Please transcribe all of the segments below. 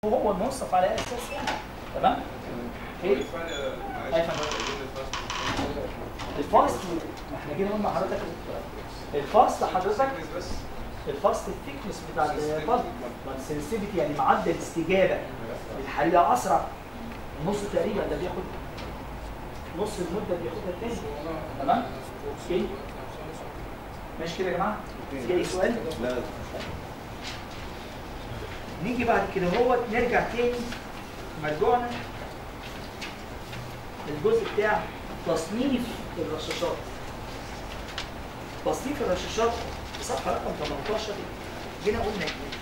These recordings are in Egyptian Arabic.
وهو المنصف على اساس يعني تمام ايه الفاست ما احنا كده قلنا حضرتك الفاست حضرتك الفاست الثيكنس بتاع البلد السنسيتيفيتي يعني معدل الاستجابه للحريقه اسرع نص تقريبا ده بياخد نص المده بياخدها التاني تمام اوكي ماشي كده يا جماعه في اي سؤال لا نيجي بعد كده هو نرجع تاني مرجوعنا للجزء بتاع تصنيف الرشاشات تصنيف الرشاشات في صفحه رقم 18 جينا قلنا ايه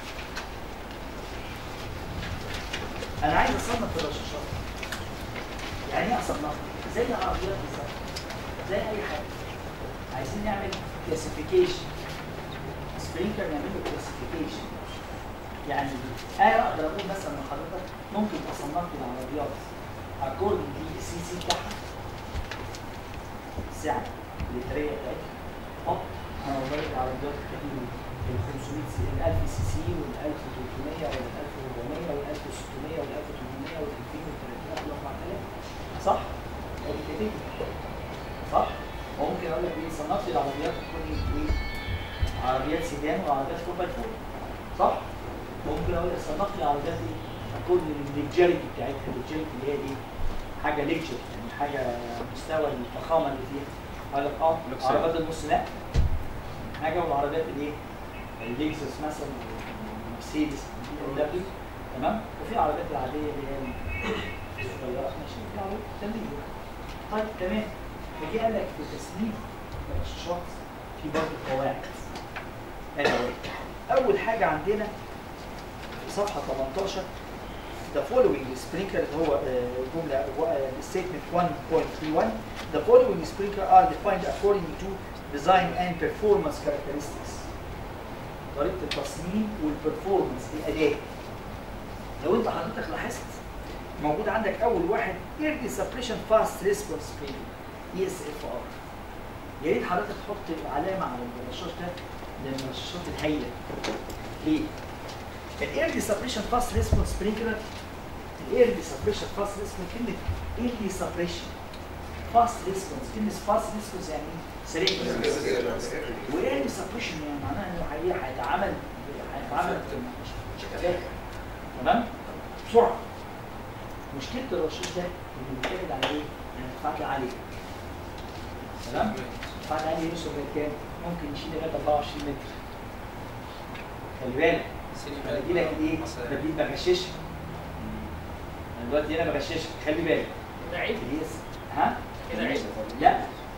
انا عايز اصنف الرشاشات يعني ايه اصنفها زي العربيات بالظبط زي اي حاجه عايزين نعمل كلاسيفيكيشن سبرينكر نعمل له كلاسيفيكيشن يعني انا اقدر اقول مثلا لحضرتك ممكن اصنف لي العربيات اكوردنج للسي سي بتاعها السعه الليتريه بتاعتها اه انا بقول العربيات الكتير ال 500 سي ال 1000 سي سي وال 1300 وال 1400 وال 1600 وال 1800 وال 2000 وال 3000 وال 4000 صح؟ ادي كتير صح؟ وممكن اقول لك ايه صنف لي العربيات تكون ايه؟ عربيات سيدان وعربيات 4 باي 4 صح؟ ممكن اقول لك صنف لي العربيات ايه؟ اكون الليجريتي بتاعتها الليجريتي اللي هي دي حاجه ليكشر يعني حاجه مستوى الفخامه اللي فيها اقول لك اه Luxury. عربيات النص لا حاجه والعربيات الايه؟ الليكسس مثلا مرسيدس بي ام دبليو تمام وفي العربيات العاديه اللي هي الصغيره ماشي في عربيات تمرين طيب تمام فجي قال لك في تصنيف الرشاشات في برضه قواعد أنا اول حاجه عندنا في صفحه 18 the following sprinkler اللي هو آه، جمله statement 1.31 the following sprinkler are defined according to design and performance characteristics طريقه التصميم والبرفورمانس الاداء لو انت حضرتك لاحظت موجود عندك اول واحد early suppression fast response sprinkler اي اس اف ار يا ريت حضرتك تحط علامه على الرشاش ده من الرشاشات الهايله ليه؟ الايرلي سبريشن فاست ريسبونس سبرينكلر الايرلي سبريشن فاست ريسبونس كلمه ايرلي سبريشن فاست ريسبونس كلمه فاست ريسبونس يعني ايه؟ سريع وايرلي سبريشن يعني معناها انه حقيقة هيتعمل هيتعمل شكاكه تمام؟ بسرعه مشكله الرشاش ده انه بيعتمد على ايه؟ يعني ارتفاعات عاليه تمام؟ ارتفاعات عاليه يوصل لكام؟ ممكن يشيل لغايه 24 متر خلي بالك بدي لك ايه؟ بدي بغششها انا دلوقتي هنا بغششها خلي بالك ده عيب اليس ها؟ كده عيب لا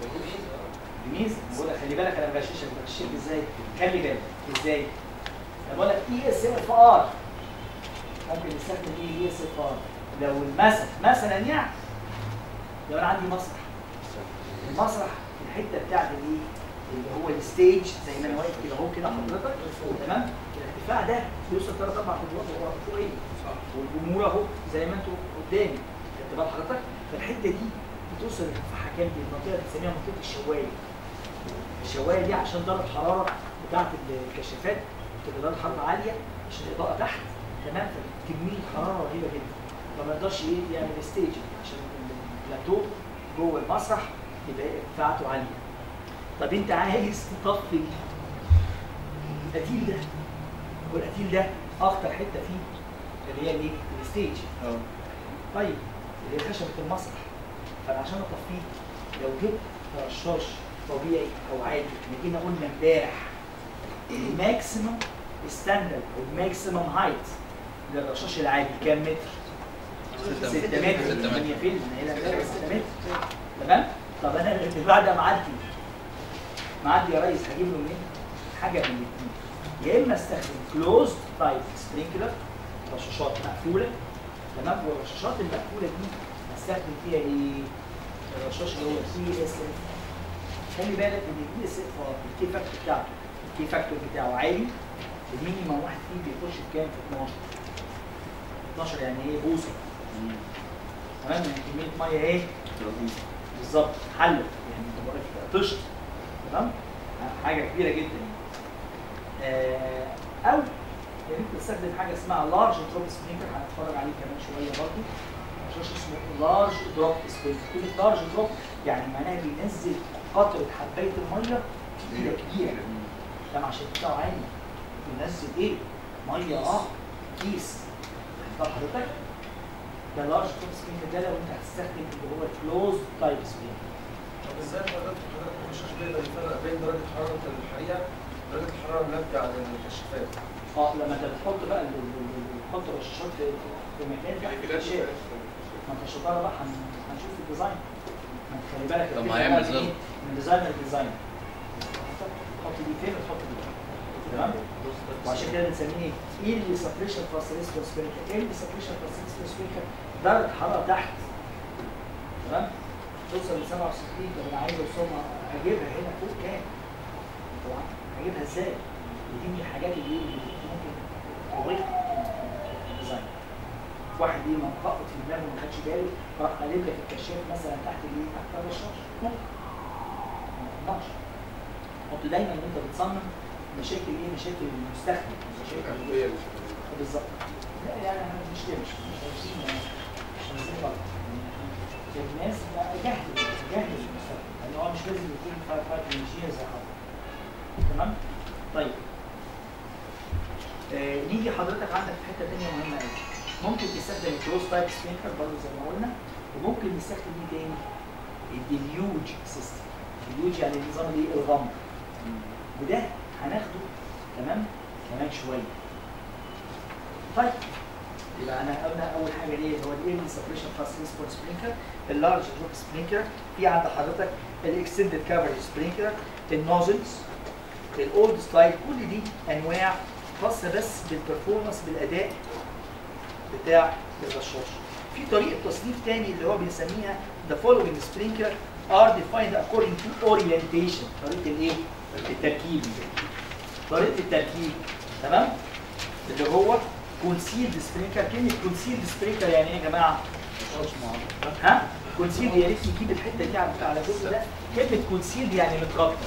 دي ميزه بقول لك خلي بالك انا بغششك بغششك ازاي؟ خلي بالك ازاي؟ انا بقول لك اي اس اف ار ممكن نستخدم ايه اي اس اف ار لو المثل مثلا يعني لو انا عندي مسرح المسرح الحته بتاعت الايه؟ اللي هو الستيج زي ما انا واقف كده اهو كده حضرتك تمام؟ الارتفاع ده بيوصل ثلاث اربع ادوار هو فوقيه والجمهور اهو زي ما انتوا قدامي خدت بال حضرتك؟ فالحته دي بتوصل لارتفاعها كام دي؟ المنطقه بنسميها منطقه الشوايه. الشوايه دي عشان درجه الحراره بتاعت الكشافات بتبقى درجه حراره عاليه عشان الاضاءه تحت تمام فكميه حراره رهيبه جدا فما يقدرش ايه يعمل ستيج عشان البلاتو جوه المسرح يبقى ارتفاعاته عاليه. طب انت عايز تطفي القتيل ده والقتيل ده اخطر حته فيه اللي هي الايه؟ الستيج اه طيب اللي هي خشبه المسرح فانا عشان اطفيه لو جبت رشاش طبيعي او عادي احنا جينا قلنا امبارح الماكسيمم ستاندرد او الماكسيمم هايت للرشاش العادي كام متر؟ 6 متر 8 فيلم انا هنا امبارح 6 متر تمام؟ طب انا اللي بعد ما اعدي معدي يا ريس هجيب له منين؟ حاجه من الاثنين يا اما استخدم كلوزد تايب سبرينكلر رشاشات مقفوله تمام والرشاشات المقفوله دي هستخدم فيها ايه؟ الرشاش اللي هو السي اس اف خلي بالك ان الدي اس اف الكي فاكتور بتاعته الكي فاكتور بتاعه عالي المينيمم واحد فيه بيخش بكام في 12 12 يعني ايه بوصه تمام يعني كميه ميه ايه؟ بالظبط حلت يعني انت واقف طشت تمام حاجه كبيره جدا آه، او يا ريت تستخدم حاجه اسمها لارج دروب سبرينكر هنتفرج عليه كمان شويه برضه رشاش اسمه لارج دروب سبرينكر كلمه لارج دروب يعني معناها بينزل قطره حبايه الميه تقيله كبيره ده عشان بتاعه عالي بينزل ايه؟ ميه اه كيس طب حضرتك ده لارج دروب سبرينكر ده لو انت هتستخدم اللي هو كلوز تايب سبرينكر طب ازاي حضرتك حضرتك الرشاش بيقدر يفرق بين درجه حراره الحريقه ودرجه الحراره الناتجه عن الكشافات؟ اه لما انت بتحط بقى ال- ال- ال- بتحط الرشاشات في في مكان تحت الكشاف ما انت شطاره بقى هن- هنشوف الديزاين ما انت خلي بالك طب ما الفكرة هيعمل بقى ظل. إيه؟ من ديزاينر لديزاينر تحط دي فين وتحط دي تمام وعشان كده بنسميه ايه اللي سبريشن فاسيليستو سبيريكا ايه اللي سبريشن فاسيليستو سبيريكا درجه حراره تحت تمام توصل ل 67 طب انا عايز اوصلها اجيبها هنا فوق كام؟ طبعا هجيبها ازاي؟ دي من الحاجات اللي اللي ممكن تعوق الديزاين واحد ايه منطقه في دماغه ما خدش باله راح قالب لك الكشاف مثلا تحت الايه؟ تحت الرشاش ممكن ما تقدرش حط دايما ان انت بتصمم مشاكل ايه؟ مشاكل المستخدم مشاكل بالظبط لا يعني احنا مش كده مش مش عايزين مش عايزين غلط يعني الناس بقى جهل جهل المستخدم يعني هو مش لازم يكون فاير فاير انجينير زي حضرتك تمام طيب آه نيجي حضرتك عندك في حته ثانيه مهمه قوي ممكن تستخدم الكروس تايب سبينكر برضه زي ما قلنا وممكن نستخدم ايه تاني؟ الديليوج سيستم الديليوج يعني نظام الايه؟ الغمر وده هناخده تمام كمان شويه طيب يبقى انا قلنا اول حاجه دي هو الايرلي سبريشن فاست ريسبونس سبرينكر اللارج دروب سبرينكر في عند حضرتك الاكستندد كفرج سبرينكر النوزلز الاولد سلايد كل دي انواع خاصه بس بالبرفورمانس بالاداء بتاع الرشاش في طريقه تصنيف تاني اللي هو بنسميها the following sprinkler are defined according to orientation طريقه الايه؟ التركيب طريقه التركيب تمام؟ اللي هو كونسيلد سبرينكر كلمه كونسيلد سبرينكر يعني ايه يا جماعه؟ ها؟ كونسيلد يا ريت نجيب الحته دي على على الجزء ده كلمه كونسيلد يعني متغطى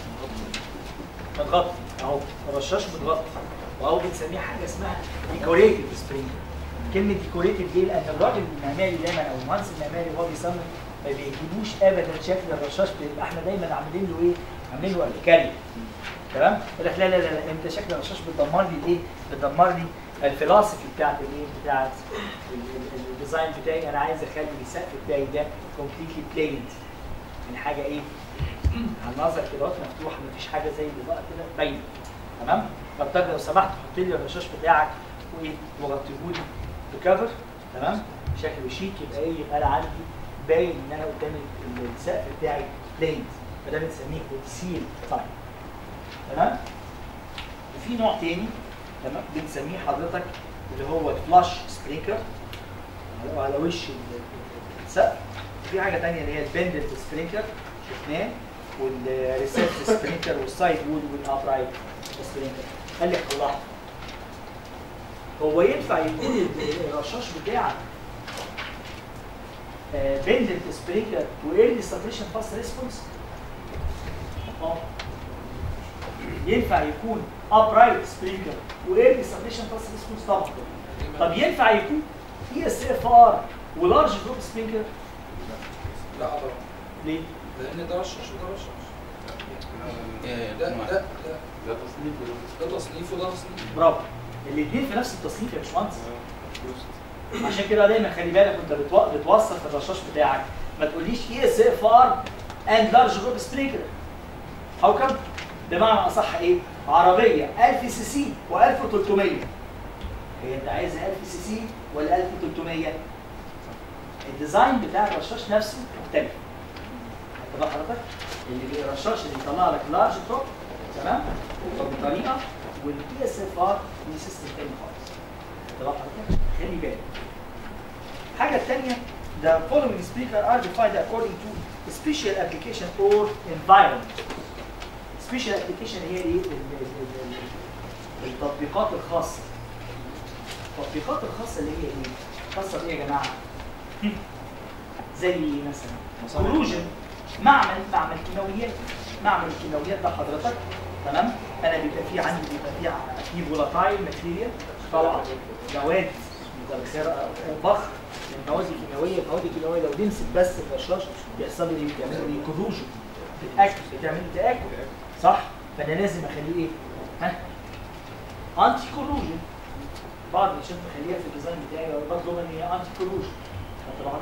متغطي اهو الرشاش متغطي واهو بنسميه حاجه اسمها ديكوريتد سبرينكر كلمه ديكوريتد ليه؟ لان الراجل المعماري دايما او المهندس المعماري وهو بيصمم ما بيجيبوش ابدا شكل الرشاش بيبقى احنا دايما عاملين له ايه؟ عاملين له ارتكاري تمام؟ يقول لك لا لا لا لا انت شكل الرشاش بتدمر لي الايه؟ بتدمر لي الفلاسفي بتاعت الايه؟ بتاعت ال- ال- الديزاين بتاعي انا عايز اخلي السقف بتاعي ده كومبليتلي بلايند من حاجه ايه؟ على النظر كده اهوت مفتوح مفيش حاجه زي الاضاءه كده باينه تمام؟ فبتقدر لو سمحت حط لي الرشاش بتاعك وايه؟ وغطيه لي بكفر تمام؟ شكله شيك يبقى ايه؟ يبقى انا عندي باين ان انا قدام ال- السقف بتاعي بلايند فده بنسميه كونسيل تايب تمام؟ وفي نوع تاني تمام بنسميه حضرتك اللي هو الفلاش سبرينكر على- على وش ال- السقف وفي حاجه تانية اللي هي البندل سبرينكر شفناه والريسيت سبرينكر والسايد وود والابرايت سبرينكر قال لك الله هو ينفع يكون ال- الرشاش بتاعك بندل سبرينكر وايرلي سبريشن فاست ريسبونس اه ينفع يكون ابرايت سبرينكر وايرلي سبريشن فاست ريسبونس طبعا طب ينفع يكون اي اس اف ار ولارج دروب سبرينكر لا طبعا ليه؟ لان ده رشاش وده رشاش إيه، ده نوع. ده ده ده تصنيف وده تصنيف برافو الاثنين في نفس التصنيف يا باشمهندس عشان كده دايما خلي بالك وانت بتو- بتوصف الرشاش بتاعك ما تقوليش اي اس اف ار اند لارج جروب سبرينكر هاو كم بمعنى اصح ايه عربيه 1000 سي سي و1300 هي انت عايزها 1000 سي سي ولا 1300 الديزاين بتاع الرشاش نفسه مختلف انت بقى حضرتك اللي الرشاش اللي يطلع لك لارج دروب تمام بطريقه والاي اس اف ار دي سيستم تاني خالص انت بقى حضرتك خلي بالك الحاجه الثانيه the following speaker are defined according to special application or environment special application هي ايه ال- ال- ال- ال- التطبيقات الخاصه التطبيقات الخاصه اللي هي ايه خاصه بايه يا جماعه هم. زي ايه مثلا مصانع. كروجن معمل معمل كيماويات معمل الكيماويات ده حضرتك تمام انا بيبقى فيه عندي بيبقى فيه ع- فيه فولاتايل ماتيريال طالعه مواد متبخره وبخر من المواد الكيميائيه المواد الكيميائيه لو لمست بس الرشاش بيحصل لي بيعمل لي كروجن بتاكل بتعمل لي تاكل صح فانا لازم اخليه ايه ها انتي كروجن بعض الشيء بخليها في الديزاين بتاعي بطلب ان هي انتي كروجن فطبعا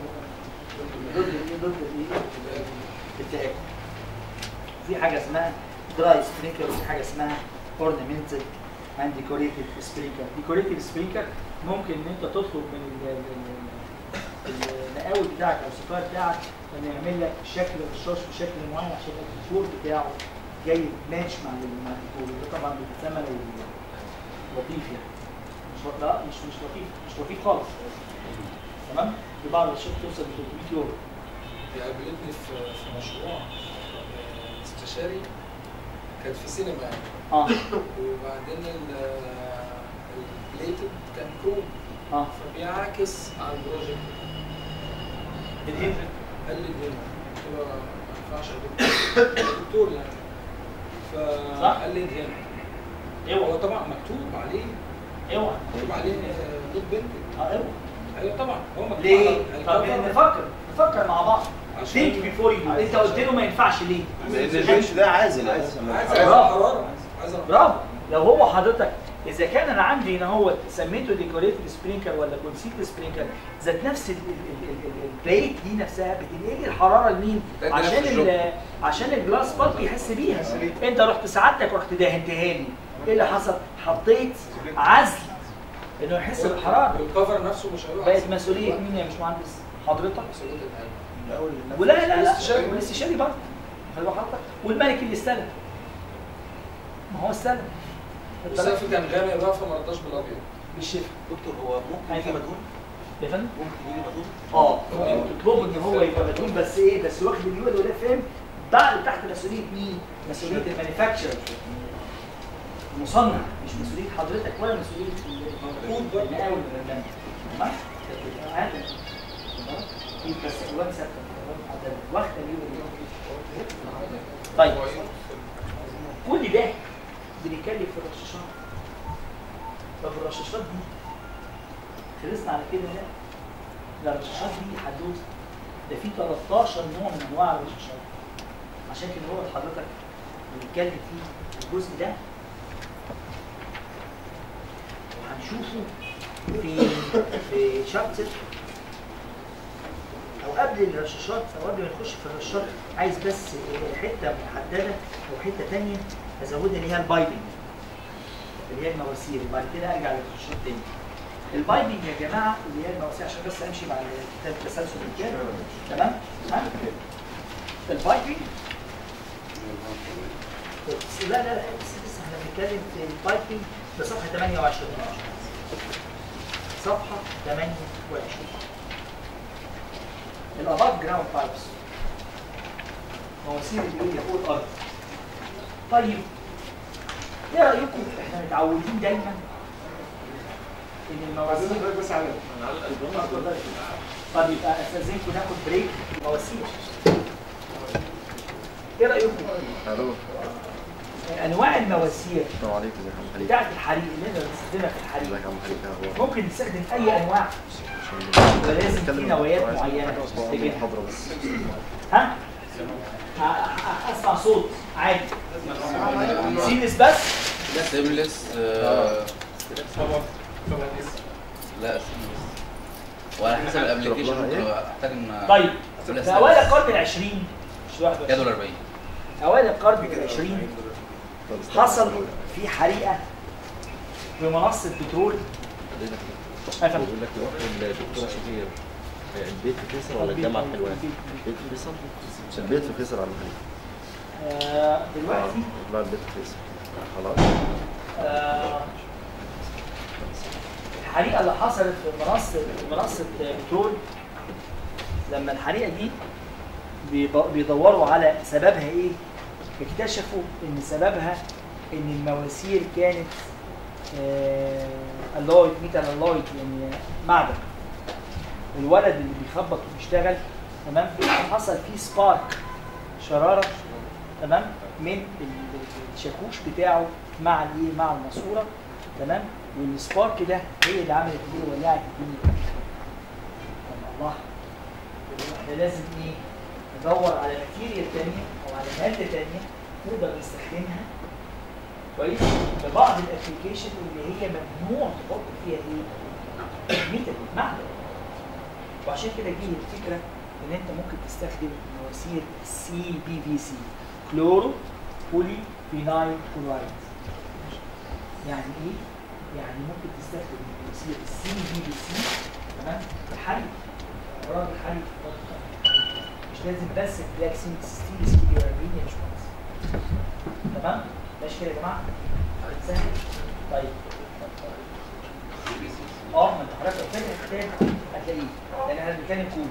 ضد الايه ضد الايه التاكل في حاجه اسمها دراي سبرينكر وفي حاجه اسمها اورنمنتال اند ديكوريتيف سبرينكر ديكوريتيف سبرينكر ممكن ان انت تطلب من ال- ال- ال- المقاول بتاعك او السبلاير بتاعك انه يعمل لك شكل الرشاش بشكل معين عشان يبقى الفلور بتاعه جاي ماتش مع ال- مع الديكور ده طبعا بيتسمى لل- لطيف يعني مش لط- لا مش مش لطيف مش لطيف خالص تمام في بعض الرشاش توصل ل 300 يورو قابلتني في في مشروع آه، استشاري كانت في سينما يعني اه وبعدين ال- البليتد كان كروم اه فبيعكس على البروجكت الهيد قال لي دي قلت له ما ينفعش يا دكتور دكتور يعني صح. فقال لي دي هو اوعى طبعا مكتوب عليه اوعى مكتوب عليه دوت بنت اه اوعى ايوه طبعا هو مكتوب ليه؟ على طب الكفر نفكر نفكر مع بعض عشان- ثينك بيفور يو انت قلت له ما ينفعش ليه؟ لان الجيش ده عازل اساسا من عايز الحرارة. عايز الحراره عايز الحراره برافو لو هو حضرتك اذا كان انا عندي هنا هو سميته ديكوريتيف سبرينكر ولا كونسيت سبرينكر ذات نفس ال- ال- ال- ال- البليت دي نفسها بتنقل لي الحراره لمين؟ بتدي عشان نفس الجو. ال- عشان الجلاس بالب يحس بيها انت رحت سعادتك رحت دهنتها لي ايه اللي حصل؟ حطيت عزل انه يحس بالحراره والكفر نفسه مش هيروح بقت مسؤوليه مين يا باشمهندس؟ حضرتك مسؤوليه الهيئه الأول اللي ولا لا لا والاستشاري. والاستشاري برضه خلي بالك حضرتك والملك اللي استلم ما هو استلم والسقف كان غامق بقى فما رضاش بالابيض بالشفا دكتور هو ممكن يجي مدهون يا فندم ممكن يجي مدهون اه ممكن تطلبوا ان هو يبقى مدهون بس ايه بس واخد اليود ولا فاهم بعد تحت مسؤوليه مين؟ مسؤوليه المانيفاكتشر المصنع مش مسؤوليه حضرتك ولا مسؤوليه المفروض بقى. المقاول ولا البنك تمام؟ عادي تمام؟ دي بس الوان ثابته تمام؟ واخده اليود طيب كل ده بنتكلم في الرشاشات طب الرشاشات دي خلصنا على كده لا لا الرشاشات دي حدوث ده في 13 نوع من انواع الرشاشات عشان كده هو حضرتك بنتكلم فيه الجزء ده وهنشوفه في في شابتر او قبل الرشاشات او قبل ما نخش في الرشاشات عايز بس حته محدده او حته ثانيه ازودها اللي هي البايبنج اللي هي المواسير وبعد كده ارجع للرشاشات تاني البايبنج يا جماعه اللي هي المواسير عشان بس امشي مع الكتاب التسلسل الكتاب تمام ها البايبنج لا لا لا بس لسه احنا بنتكلم في البايبنج في صفحه 28 صفحه 28 الاباف جراوند بايبس مواسير اللي هي فوق الارض طيب ايه رايكم احنا متعودين دايما ان المواسير بس على طب يبقى استاذنكم ناخد بريك في المواسير ايه رايكم الو انواع المواسير السلام عليكم يا عم حليم بتاعت الحريق اللي احنا بنستخدمها في الحريق ازيك يا عم حليم ايه اخبارك ممكن نستخدم اي انواع ولازم في نوايات معينه تجيبها محاضرة بس ها ه- ه- اسمع صوت عادي سينس بس لا سيملس آه، لا سيملس وعلى حسب الابلكيشن تروح لها ممكن احتاج ان طيب سيملس في اوائل القرن العشرين مش واحد جدول 40 اوائل القرن العشرين حصل في حريقه في منصه بترول أفهم. بقول لك دلوقتي الدكتورة شهير البيت في فيصل ولا الجامعة الحلوان؟ البيت في فيصل؟ البيت في فيصل على المحل آه، دلوقتي لا البيت في فيصل خلاص آه، الحريقه اللي حصلت في منصه منصه بترول لما الحريقه دي بيب- بيدوروا على سببها ايه اكتشفوا ان سببها ان المواسير كانت اللايت ميتال اللايت يعني معدن الولد اللي بيخبط وبيشتغل تمام حصل فيه سبارك شراره تمام من ال- الشاكوش بتاعه مع الايه مع الماسوره تمام والسبارك ده هي اللي عملت ايه ولعت الدنيا طب الله يبقى احنا لازم ايه ندور على ماتيريال تانية او على مادة تانية نقدر نستخدمها كويس في بعض الابلكيشن اللي هي ممنوع تحط فيها ايه؟ ميتال معدن وعشان كده جه الفكره ان انت ممكن تستخدم مواسير سي بي في سي كلورو بولي فينايل كلورايد يعني ايه؟ يعني ممكن تستخدم مواسير السي بي في سي تمام الحل امراض الحل مش لازم بس بلاك سين ستيل ستيل يا باشمهندس تمام؟ ماشي كده يا جماعه؟ سهل طيب اه ما انت حضرتك لو فاكر الكتاب هتلاقيه لان احنا بنتكلم كود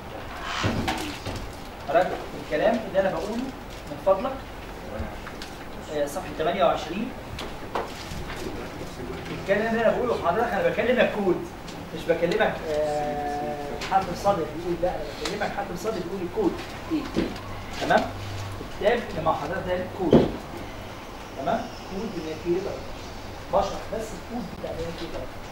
حضرتك الكلام اللي انا بقوله من فضلك آه، صفحه 28 الكلام اللي انا بقوله لحضرتك انا بكلمك كود مش بكلمك آه، حاتم صادق بيقول لا انا بكلمك حاتم صادق بيقول الكود ايه تمام الكتاب اللي مع حضرتك ده كود تمام كود الماتيريال بشرح بس الكود بتاع الماتيريال